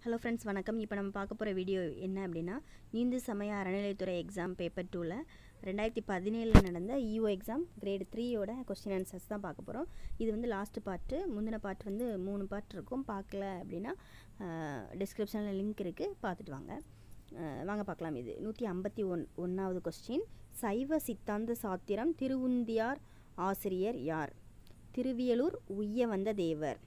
hello friends வணக்கம் இப்போ நம்ம பார்க்க போகிற வீடியோ என்ன அப்படின்னா இந்து சமய அறநிலையத்துறை எக்ஸாம் பேப்பர் டூவில் ரெண்டாயிரத்தி பதினேழில் நடந்த இஓ எக்ஸாம் கிரேட் த்ரீயோட கொஸ்டின் ஆன்சர்ஸ் தான் பார்க்க போகிறோம் இது வந்து லாஸ்ட் பார்ட்டு முந்தின பார்ட் வந்து மூணு பார்ட் இருக்கும் பார்க்கல அப்படின்னா டிஸ்கிரிப்ஷனில் லிங்க் இருக்குது பார்த்துட்டு வாங்க அஹ், வாங்க பார்க்கலாம் இது நூற்றி ஐம்பத்தி ஒன் ஒன்றாவது கொஸ்டின் சைவ சித்தாந்த சாத்திரம் திருவுந்தியார் ஆசிரியர் யார் திருவியலூர் உய்ய வந்த தேவர்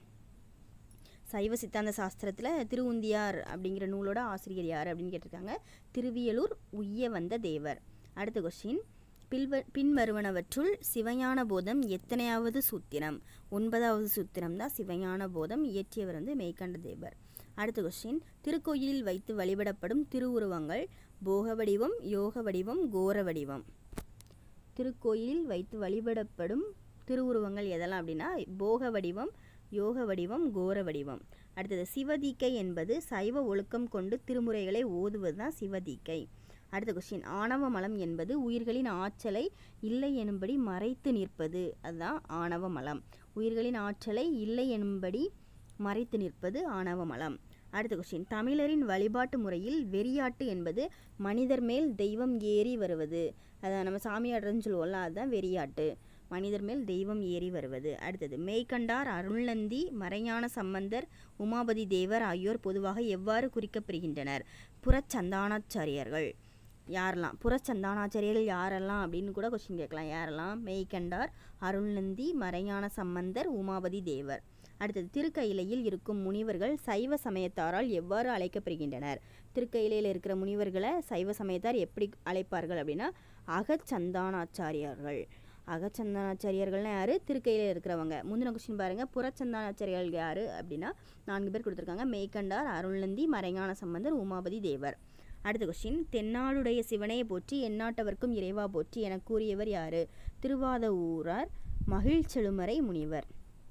சைவ சித்தாந்த சாஸ்திரத்தில் திருவுந்தியார் அப்படிங்கிற நூலோட ஆசிரியர் யார் அப்படின்னு கேட்டிருக்காங்க திருவியலூர் உய்ய வந்த தேவர் அடுத்த கொஸ்டின் பில்வ பின்வருவனவற்றுள் சிவஞான போதம் எத்தனையாவது சூத்திரம் ஒன்பதாவது சூத்திரம் தான் சிவஞான போதம் இயற்றியவர் வந்து மெய்கண்ட தேவர் அடுத்த கொஸ்டின் திருக்கோயிலில் வைத்து வழிபடப்படும் திருவுருவங்கள் போக வடிவம் யோக வடிவம் கோர வடிவம் திருக்கோயிலில் வைத்து வழிபடப்படும் திருவுருவங்கள் எதெல்லாம் அப்படின்னா போக வடிவம் யோக வடிவம் கோர வடிவம் அடுத்தது சிவதீக்கை என்பது சைவ ஒழுக்கம் கொண்டு திருமுறைகளை ஓதுவது தான் சிவதீக்கை அடுத்த கொஸ்டின் ஆணவ மலம் என்பது உயிர்களின் ஆற்றலை இல்லை எனும்படி மறைத்து நிற்பது அதுதான் ஆணவ மலம் உயிர்களின் ஆற்றலை இல்லை எனும்படி மறைத்து நிற்பது ஆணவ மலம் அடுத்த கொஸ்டின் தமிழரின் வழிபாட்டு முறையில் வெறியாட்டு என்பது மனிதர் மேல் தெய்வம் ஏறி வருவது அதான் நம்ம சாமியாடுறதுன்னு சொல்லுவோம்ல அதுதான் வெறியாட்டு மனிதர் மேல் தெய்வம் ஏறி வருவது அடுத்தது மெய்கண்டார் அருள்நந்தி மறைஞான சம்பந்தர் உமாபதி தேவர் ஆகியோர் பொதுவாக எவ்வாறு குறிக்கப்படுகின்றனர் புறச்சந்தானாச்சாரியர்கள் யாரெல்லாம் புறச்சந்தானாச்சாரியர்கள் யாரெல்லாம் அப்படின்னு கூட கொஸ்டின் கேட்கலாம் யாரெல்லாம் மெய்கண்டார் அருள்நந்தி மறைஞான சம்பந்தர் உமாபதி தேவர் அடுத்தது திருக்கையிலையில் இருக்கும் முனிவர்கள் சைவ சமயத்தாரால் எவ்வாறு அழைக்கப்படுகின்றனர் திருக்கையிலையில் இருக்கிற முனிவர்களை சைவ சமயத்தார் எப்படி அழைப்பார்கள் அப்படின்னா அகச்சந்தானாச்சாரியர்கள் அகச்சந்தானாச்சாரியர்கள்னா யார் திருக்கையில் இருக்கிறவங்க முந்தின கொஸ்டின் பாருங்கள் புறச்சந்தானாச்சாரியர்கள் யார் அப்படின்னா நான்கு பேர் கொடுத்துருக்காங்க மெய்கண்டார் அருள்நந்தி மறைஞான சம்பந்தர் உமாபதி தேவர் அடுத்த கொஸ்டின் தென்னாடுடைய சிவனையை போற்றி எந்நாட்டவர்க்கும் இறைவா போற்றி என கூறியவர் யார் திருவாத ஊரார் மகிழ்ச்செழுமறை முனிவர்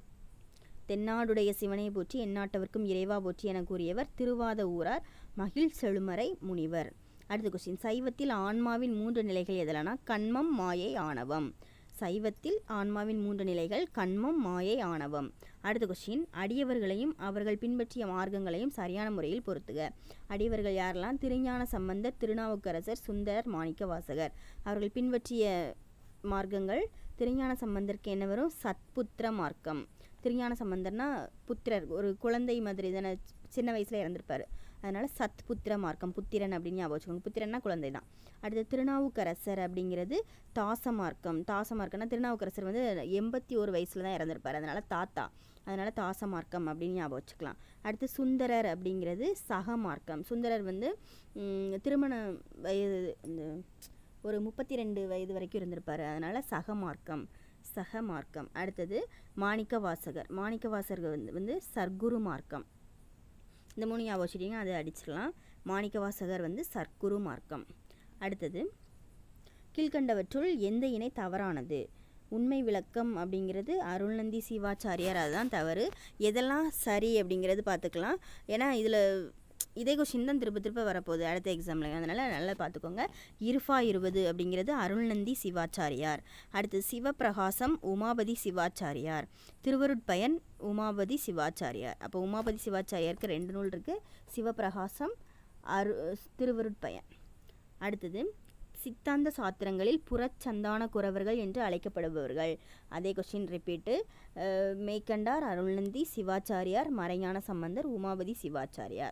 தென்னாடுடைய சிவனை போற்றி எந்நாட்டவர்க்கும் இறைவா போற்றி என கூறியவர் திருவாத ஊரார் மகிழ் செழுமறை முனிவர் அடுத்த கொஸ்டின் சைவத்தில் ஆன்மாவின் மூன்று நிலைகள் எதலானா கண்மம் மாயை ஆணவம் சைவத்தில் ஆன்மாவின் மூன்று நிலைகள் கண்மம் மாயை ஆணவம் அடுத்த கொஸ்டின் அடியவர்களையும் அவர்கள் பின்பற்றிய மார்க்கங்களையும் சரியான முறையில் பொருத்துக அடியவர்கள் யாரெல்லாம் திருஞான சம்பந்தர் திருநாவுக்கரசர் சுந்தரர் மாணிக்கவாசகர் அவர்கள் பின்பற்றிய மார்க்கங்கள் திருஞான சம்பந்தருக்கு என்ன வரும் சத்புத்திர மார்க்கம் திருஞான சம்பந்தர்னா புத்திரர் ஒரு குழந்தை மாதிரி தானே சின்ன வயசில் இறந்துருப்பார் அதனால் சத் புத்திர மார்க்கம் புத்திரன் அப்படின்னு ஞாபகம் வச்சுக்கோங்க புத்திரன்னா குழந்தை தான் அடுத்து திருநாவுக்கரசர் அப்படிங்கிறது தாச மார்க்கம் தாச மார்க்கம்னா திருநாவுக்கரசர் வந்து எண்பத்தி ஒரு வயசில் தான் இறந்துருப்பார் அதனால் தாத்தா அதனால் தாச மார்க்கம் அப்படின்னு ஞாபகம் வச்சுக்கலாம் அடுத்து சுந்தரர் அப்படிங்கிறது சக மார்க்கம் சுந்தரர் வந்து ம், திருமண வயது இந்த ஒரு முப்பத்தி ரெண்டு வயது வரைக்கும் இருந்திருப்பார் அதனால் சக மார்க்கம் சக மார்க்கம் அடுத்தது மாணிக்க வாசகர் மாணிக்க வாசகர் வந்து வந்து சர்க்குரு மார்க்கம் இந்த மூணு ஞாபகம் வச்சுட்டிங்கன்னா அதை அடிச்சிடலாம் மாணிக்க வாசகர் வந்து சர்க்குரு மார்க்கம் அடுத்தது கீழ்கண்டவற்றுள் எந்த இணை தவறானது உண்மை விளக்கம் அப்படிங்கிறது அருள்நந்தி சிவாச்சாரியார் அதுதான் தவறு எதெல்லாம் சரி அப்படிங்கிறது பார்த்துக்கலாம் ஏன்னா இதில் இதே கொஷின் தான் திரும்ப திரும்ப வரப்போகுது அடுத்த எக்ஸாமில் அதனால் நல்லா பார்த்துக்கோங்க இருஃபா இருபது அப்படிங்கிறது அருள்நந்தி சிவாச்சாரியார் அடுத்து சிவப்பிரகாசம் உமாபதி சிவாச்சாரியார் திருவருட்பயன் உமாபதி சிவாச்சாரியார் அப்போ உமாபதி சிவாச்சாரியாருக்கு ரெண்டு நூல் இருக்குது சிவப்பிரகாசம் அரு திருவருட்பயன் அடுத்தது சித்தாந்த சாத்திரங்களில் புறச்சந்தான குறவர்கள் என்று அழைக்கப்படுபவர்கள் அதே கொஸ்டின் ரிப்பீட்டு மெய்கண்டார் அருள்நந்தி சிவாச்சாரியார் மறைஞான சம்பந்தர் உமாபதி சிவாச்சாரியார்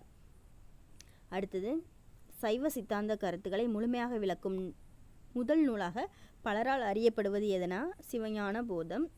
அடுத்தது சைவ சித்தாந்த கருத்துக்களை முழுமையாக விளக்கும் முதல் நூலாக பலரால் அறியப்படுவது எதனா சிவஞான போதம்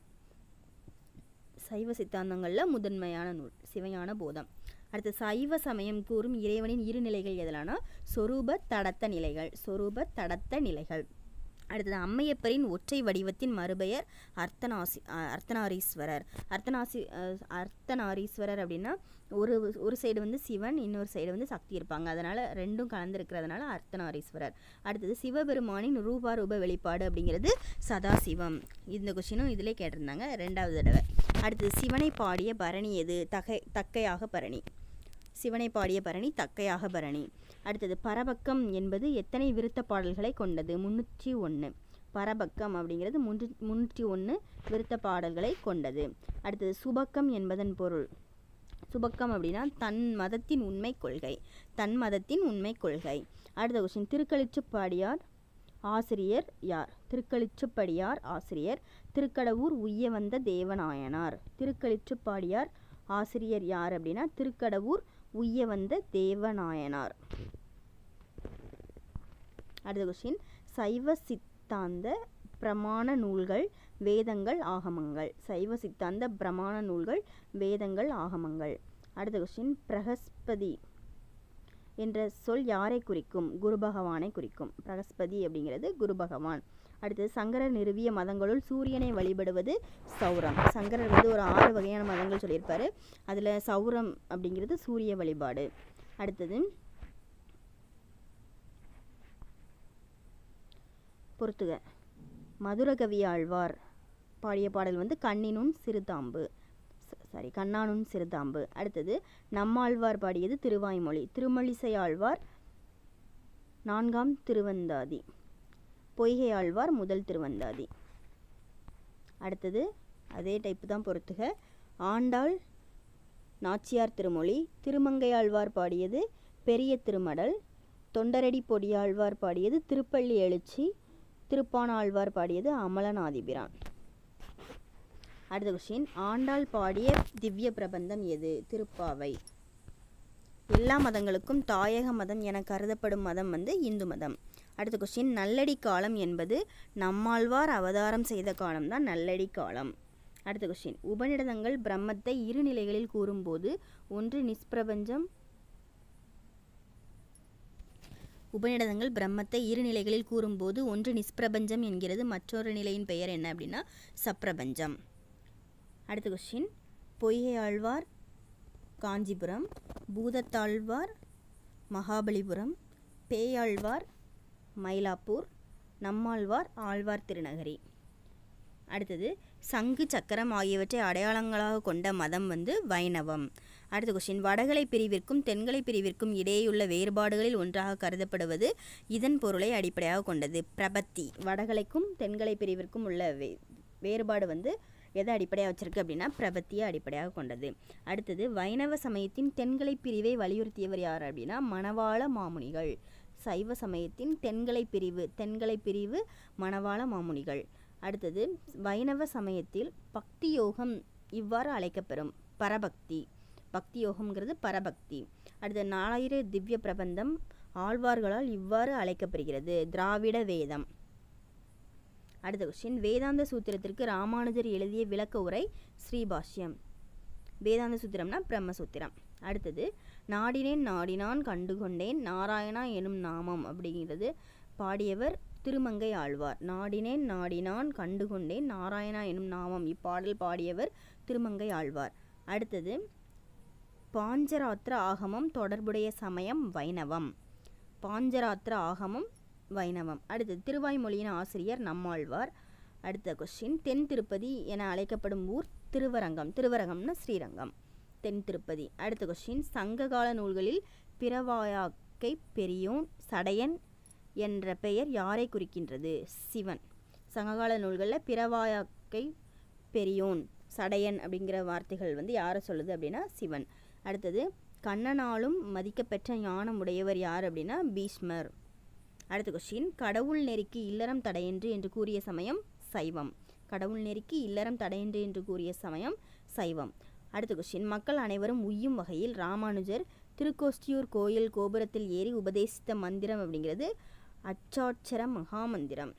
சைவ சித்தாந்தங்களில் முதன்மையான நூல் சிவஞான போதம் அடுத்து சைவ சமயம் கூறும் இறைவனின் இரு நிலைகள் எதலானா சொரூப தடத்த நிலைகள் சொரூப தடத்த நிலைகள் அடுத்தது அம்மையப்பரின் ஒற்றை வடிவத்தின் மறுபெயர் அர்த்தநாசி அஹ் அர்த்தநாரீஸ்வரர் அர்த்தநாசி அஹ் அர்த்தநாரீஸ்வரர் அப்படின்னா ஒரு ஒரு சைடு வந்து சிவன் இன்னொரு சைடு வந்து சக்தி இருப்பாங்க அதனால் ரெண்டும் கலந்துருக்கிறதுனால அர்த்தநாரீஸ்வரர் அடுத்தது சிவபெருமானின் ரூபா ரூப வெளிப்பாடு அப்படிங்கிறது சதாசிவம் இந்த கொஷினும் இதிலே கேட்டிருந்தாங்க ரெண்டாவது தடவை அடுத்தது சிவனை பாடிய பரணி எது தகை தக்கையாக பரணி சிவனை பாடிய பரணி தக்கையாக பரணி அடுத்தது பரபக்கம் என்பது எத்தனை விருத்த பாடல்களை கொண்டது முன்னூற்றி ஒன்று பரபக்கம் அப்படிங்கிறது முன்று முன்னூற்றி ஒன்று விருத்த பாடல்களை கொண்டது அடுத்தது சுபக்கம் என்பதன் பொருள் சுபக்கம் அப்படின்னா தன் மதத்தின் உண்மை கொள்கை தன் மதத்தின் உண்மை கொள்கை அடுத்த கொஸ்டின் திருக்களிச்சுப்பாடியார் ஆசிரியர் யார் திருக்களிச்சுப்படியார் ஆசிரியர் திருக்கடவூர் உய்ய வந்த தேவநாயனார் திருக்களிச்சுப்பாடியார் ஆசிரியர் யார் அப்படின்னா திருக்கடவூர் உய்ய வந்த தேவநாயனார் அடுத்த கொஸ்டின் சைவ சித்தாந்த பிரமாண நூல்கள் வேதங்கள் ஆகமங்கள் சைவ சித்தாந்த பிரமாண நூல்கள் வேதங்கள் ஆகமங்கள் அடுத்த கொஸ்டின் பிரகஸ்பதி என்ற சொல் யாரை குறிக்கும் குரு பகவானை குறிக்கும் பிரகஸ்பதி அப்படிங்கிறது குரு பகவான் அடுத்தது சங்கரர் நிறுவிய மதங்களுள் சூரியனை வழிபடுவது சௌரம் சங்கரர் வந்து ஒரு ஆறு வகையான மதங்கள் சொல்லியிருப்பாரு அதில் சௌரம் அப்படிங்கிறது சூரிய வழிபாடு அடுத்தது பொறுத்துக மதுரகவி ஆழ்வார் பாடிய பாடல் வந்து கண்ணினும் சிறுதாம்பு சாரி கண்ணானும் சிறுதாம்பு அடுத்தது நம்மாழ்வார் பாடியது திருவாய்மொழி திருமழிசை ஆழ்வார் நான்காம் திருவந்தாதி பொய்கை ஆழ்வார் முதல் திருவந்தாதி அடுத்தது அதே டைப்பு தான் பொறுத்துக ஆண்டாள் நாச்சியார் திருமொழி திருமங்கை ஆழ்வார் பாடியது பெரிய திருமடல் தொண்டரடி பொடியாழ்வார் பாடியது திருப்பள்ளி எழுச்சி திருப்பான ஆழ்வார் பாடியது அமலநாதிபிரான் அடுத்த கொஸ்டின் ஆண்டாள் பாடிய திவ்ய பிரபந்தம் எது திருப்பாவை எல்லா மதங்களுக்கும் தாயக மதம் என கருதப்படும் மதம் வந்து இந்து மதம் அடுத்த கொஸ்டின் நல்லடி காலம் என்பது நம்மாழ்வார் அவதாரம் செய்த காலம்தான் நல்லடி காலம் அடுத்த கொஸ்டின் உபநிடதங்கள் பிரம்மத்தை இரு நிலைகளில் கூறும்போது ஒன்று நிஷ்பிரபஞ்சம் உபநிடதங்கள் பிரம்மத்தை இரு நிலைகளில் கூறும்போது ஒன்று நிஷ்பிரபஞ்சம் என்கிறது மற்றொரு நிலையின் பெயர் என்ன அப்படின்னா சப்பிரபஞ்சம் அடுத்த கொஸ்டின் பொய்கை ஆழ்வார் காஞ்சிபுரம் பூதத்தாழ்வார் மகாபலிபுரம் பேயாழ்வார் மயிலாப்பூர் நம்மாழ்வார் ஆழ்வார் திருநகரி அடுத்தது சங்கு சக்கரம் ஆகியவற்றை அடையாளங்களாக கொண்ட மதம் வந்து வைணவம் அடுத்த கொஸ்டின் வடகலை பிரிவிற்கும் தென்கலை பிரிவிற்கும் இடையேயுள்ள வேறுபாடுகளில் ஒன்றாக கருதப்படுவது இதன் பொருளை அடிப்படையாக கொண்டது பிரபத்தி வடகலைக்கும் தென்கலை பிரிவிற்கும் உள்ள வே வேறுபாடு வந்து எதை அடிப்படையாக வச்சிருக்கு அப்படின்னா பிரபத்தியை அடிப்படையாக கொண்டது அடுத்தது வைணவ சமயத்தின் தென்கலை பிரிவை வலியுறுத்தியவர் யார் அப்படின்னா மணவாள மாமுனிகள் சைவ சமயத்தின் தென்கலை பிரிவு தென்கலை பிரிவு மணவாள மாமுனிகள் அடுத்தது வைணவ சமயத்தில் பக்தி யோகம் இவ்வாறு அழைக்கப்பெறும் பரபக்தி பக்தி யோகம்ங்கிறது பரபக்தி அடுத்த நாலாயிர திவ்ய பிரபந்தம் ஆழ்வார்களால் இவ்வாறு அழைக்கப்படுகிறது திராவிட வேதம் அடுத்த கொஸ்டின் வேதாந்த சூத்திரத்திற்கு ராமானுஜர் எழுதிய விளக்க உரை ஸ்ரீபாஷ்யம் வேதாந்த சூத்திரம்னா பிரம்மசூத்திரம் அடுத்தது நாடினேன் நாடினான் கண்டுகொண்டேன் நாராயணா எனும் நாமம் அப்படிங்கிறது பாடியவர் திருமங்கை ஆழ்வார் நாடினேன் நாடினான் கண்டுகொண்டேன் நாராயணா எனும் நாமம் இப்பாடல் பாடியவர் திருமங்கை ஆழ்வார் அடுத்தது பாஞ்சராத்திர ஆகமம் தொடர்புடைய சமயம் வைணவம் பாஞ்சராத்திர ஆகமம் வைணவம் அடுத்தது திருவாய்மொழியின் ஆசிரியர் நம்மாழ்வார் அடுத்த கொஸ்டின் தென் திருப்பதி என அழைக்கப்படும் ஊர் திருவரங்கம் திருவரங்கம்னா ஸ்ரீரங்கம் தென் திருப்பதி அடுத்த கொஸ்டின் சங்ககால நூல்களில் பிறவாயாக்கை பெரியோன் சடையன் என்ற பெயர் யாரை குறிக்கின்றது சிவன் சங்ககால நூல்களில் பிறவாயாக்கை பெரியோன் சடையன் அப்படிங்கிற வார்த்தைகள் வந்து யாரை சொல்லுது அப்படின்னா சிவன் அடுத்தது கண்ணனாலும் மதிக்கப்பெற்ற ஞானம் உடையவர் யார் அப்படின்னா பீஷ்மர் அடுத்த கொஸ்டின் கடவுள் நெறிக்கு இல்லறம் தடையின்றி என்று கூறிய சமயம் சைவம் கடவுள் நெறிக்கு இல்லறம் தடையின்றி என்று கூறிய சமயம் சைவம் அடுத்த கொஸ்டின் மக்கள் அனைவரும் உய்யும் வகையில் ராமானுஜர் திருக்கோஷ்டியூர் கோயில் கோபுரத்தில் ஏறி உபதேசித்த மந்திரம் அப்படிங்கிறது அச்சாட்சர மகாமந்திரம்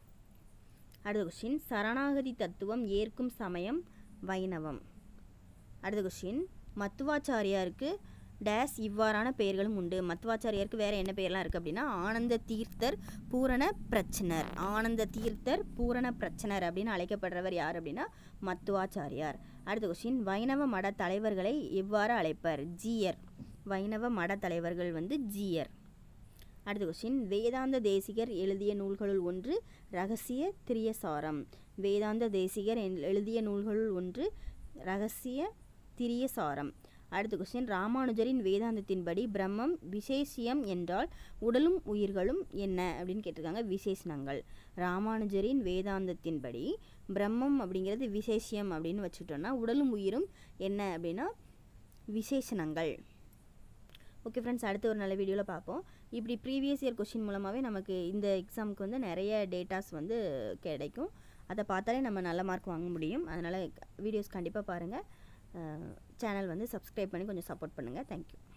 அடுத்த கொஸ்டின் சரணாகதி தத்துவம் ஏற்கும் சமயம் வைணவம் அடுத்த கொஸ்டின் மத்துவாச்சாரியாருக்கு டேஸ் இவ்வாறான பெயர்களும் உண்டு மத்துவாச்சாரியாருக்கு வேறு என்ன பெயர்லாம் இருக்குது அப்படின்னா ஆனந்த தீர்த்தர் பூரண பிரச்சனர் ஆனந்த தீர்த்தர் பூரண பிரச்சனர் அப்படின்னு அழைக்கப்படுறவர் யார் அப்படின்னா மத்துவாச்சாரியார் அடுத்த கொஸ்டின் வைணவ மட தலைவர்களை எவ்வாறு அழைப்பர் ஜீயர் வைணவ மட தலைவர்கள் வந்து ஜீயர் அடுத்த கொஸ்டின் வேதாந்த தேசிகர் எழுதிய நூல்களுள் ஒன்று ரகசிய திரியசாரம் வேதாந்த தேசிகர் எழுதிய நூல்களுள் ஒன்று ரகசிய திரியசாரம் அடுத்த கொஸ்டின் ராமானுஜரின் வேதாந்தத்தின்படி பிரம்மம் விசேஷியம் என்றால் உடலும் உயிர்களும் என்ன அப்படின்னு கேட்டிருக்காங்க விசேஷணங்கள் ராமானுஜரின் வேதாந்தத்தின்படி பிரம்மம் அப்படிங்கிறது விசேஷியம் அப்படின்னு வச்சுக்கிட்டோம்னா உடலும் உயிரும் என்ன அப்படின்னா விசேஷணங்கள் ஓகே ஃப்ரெண்ட்ஸ் அடுத்த ஒரு நல்ல வீடியோவில் பார்ப்போம் இப்படி ப்ரீவியஸ் இயர் கொஷின் மூலமாகவே நமக்கு இந்த எக்ஸாமுக்கு வந்து நிறைய டேட்டாஸ் வந்து கிடைக்கும் அதை பார்த்தாலே நம்ம நல்ல மார்க் வாங்க முடியும் அதனால் வீடியோஸ் கண்டிப்பாக பாருங்கள் சேனல் வந்து சப்ஸ்கிரைப் பண்ணி கொஞ்சம் சப்போர்ட் பண்ணுங்கள் தேங்க்யூ